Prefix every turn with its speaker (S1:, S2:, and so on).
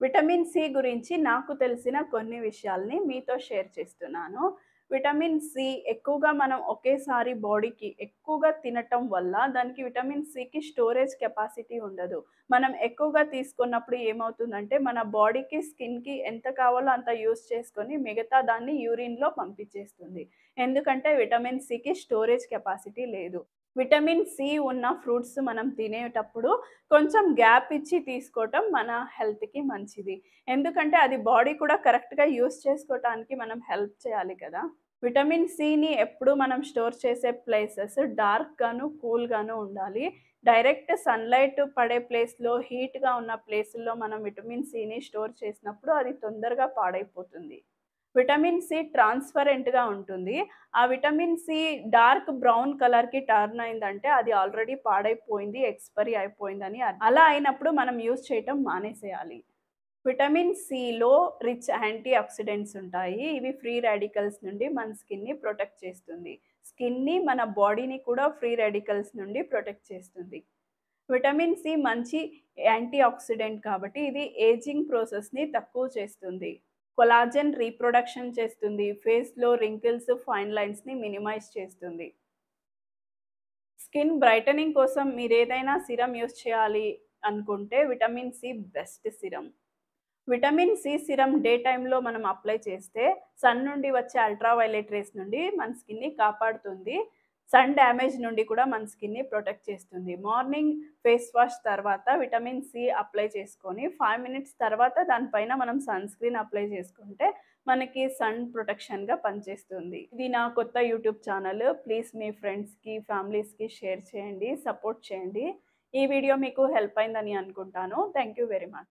S1: Vitamin C గురించి నాకు తెలిసిన కొన్ని విషయాల్ని మీతో షేర్ చేస్తున్నాను. విటమిన్ సి ఎక్కువగా మనం ఒకేసారి బాడీకి ఎక్కువగా తినటం వల్ల దానికి విటమిన్ సికి స్టోరేజ్ కెపాసిటీ ఉండదు. మనం ఎక్కువగా తీసుకున్నప్పుడు ఏమవుతుందంటే మన బాడీకి, స్కిన్‌కి ఎంత కావాలో అంత యూజ్ చేసుకొని మిగతా దాన్ని యూరిన్‌లో పంపించేస్తుంది. ఎందుకంటే విటమిన్ సికి స్టోరేజ్ కెపాసిటీ లేదు. విటమిన్ సి ఉన్న ఫ్రూట్స్ మనం తినేటప్పుడు కొంచెం గ్యాప్ ఇచ్చి తీసుకోవటం మన హెల్త్‌కి మంచిది. ఎందుకంటే అది బాడీ కూడా కరెక్ట్‌గా యూజ్ చేసుకోవటానికి మనం హెల్ప్ చేయాలి కదా! విటమిన్ సిని ఎప్పుడు మనం స్టోర్ చేసే ప్లేసెస్ డార్క్‌గాను, కూల్‌గాను ఉండాలి. డైరెక్ట్ సన్‌లైట్ పడే ప్లేస్‌లో, హీట్‌గా ఉన్న ప్లేసుల్లో మనం విటమిన్ సిని స్టోర్ చేసినప్పుడు అది తొందరగా పాడైపోతుంది. విటమిన్ సి ట్రాన్స్‌పరెంట్‌గా ఉంటుంది. ఆ విటమిన్ సి డార్క్ బ్రౌన్ కలర్‌కి టర్న్ అయిందంటే అది ఆల్రెడీ పాడైపోయింది, ఎక్స్‌పైరీ అయిపోయిందని అర్థం. అలా అయినప్పుడు మనం యూజ్ చేయటం మానేసేయాలి. విటమిన్ సిలో రిచ్ యాంటీ ఆక్సిడెంట్స్ ఉంటాయి. ఇవి ఫ్రీ రాడికల్స్ నుండి మన స్కిన్‌ని ప్రొటెక్ట్ చేస్తుంది. స్కిన్‌ని, మన బాడీని కూడా ఫ్రీ రాడికల్స్ నుండి ప్రొటెక్ట్ చేస్తుంది. విటమిన్ సి మంచి యాంటీ ఆక్సిడెంట్ కాబట్టి ఇది ఏజింగ్ ప్రాసెస్‌ని తక్కువ చేస్తుంది. కొలాజెన్ రీప్రొడక్షన్ చేస్తుంది. ఫేస్‌లో రింకిల్స్, ఫైన్ లైన్స్‌ని మినిమైజ్ చేస్తుంది. స్కిన్ బ్రైటనింగ్ కోసం మీరేదైనా సిరమ్ యూజ్ చేయాలి అనుకుంటే vitamin C best serum. Vitamin C serum day టైమ్‌లో మనం అప్లై చేస్తే సన్ నుండి వచ్చే అల్ట్రా వయలెట్ రేస్ నుండి మన స్కిన్‌ని కాపాడుతుంది. సన్ డ్యామేజ్ నుండి కూడా మన స్కిన్‌ని ప్రొటెక్ట్ చేస్తుంది. మార్నింగ్ ఫేస్ వాష్ తర్వాత విటమిన్ సి అప్లై చేసుకొని 5 మినిట్స్ తర్వాత దాని పైన మనం సన్ స్క్రీన్ అప్లై చేసుకుంటే మనకి సన్ ప్రొటెక్షన్‌గా పనిచేస్తుంది. ఇది నా కొత్త యూట్యూబ్ ఛానల్. ప్లీజ్ మీ ఫ్రెండ్స్‌కి, ఫ్యామిలీస్‌కి షేర్ చేయండి. సపోర్ట్ చేయండి. ఈ వీడియో మీకు హెల్ప్ అయిందని అనుకుంటాను. Thank you very much.